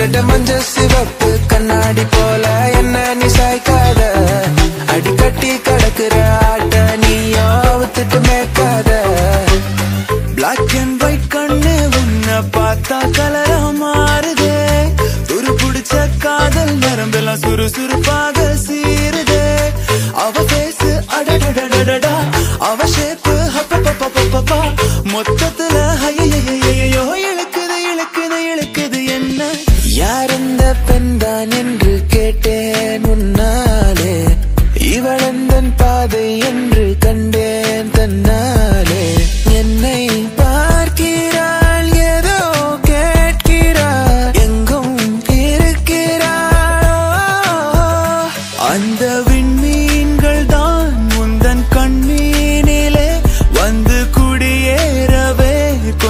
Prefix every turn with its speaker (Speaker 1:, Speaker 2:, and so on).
Speaker 1: கொழுக்கட்டை மஞ்ச சிவப்பு கண்ணாடி போல என்ன நீ சாய்க்காத அடிக்கட்டி கிடக்குற ஆட்ட நீயோ வித்துட்டு மேய்க்காத
Speaker 2: பிளாக் அண்ட் ஒயிட் கண்ணு உன்னை பார்த்தா கலரா மாறுதே துரு பிடிச்ச காதல் நரம்பெல்லாம் சுறுசுறுப்பாக சீருதே அவ பேசு அடடடடடடா அவ ஷேப்பு ஹப்பப்பப்பப்பப்பா மொத்தத்துல ஹையையையையே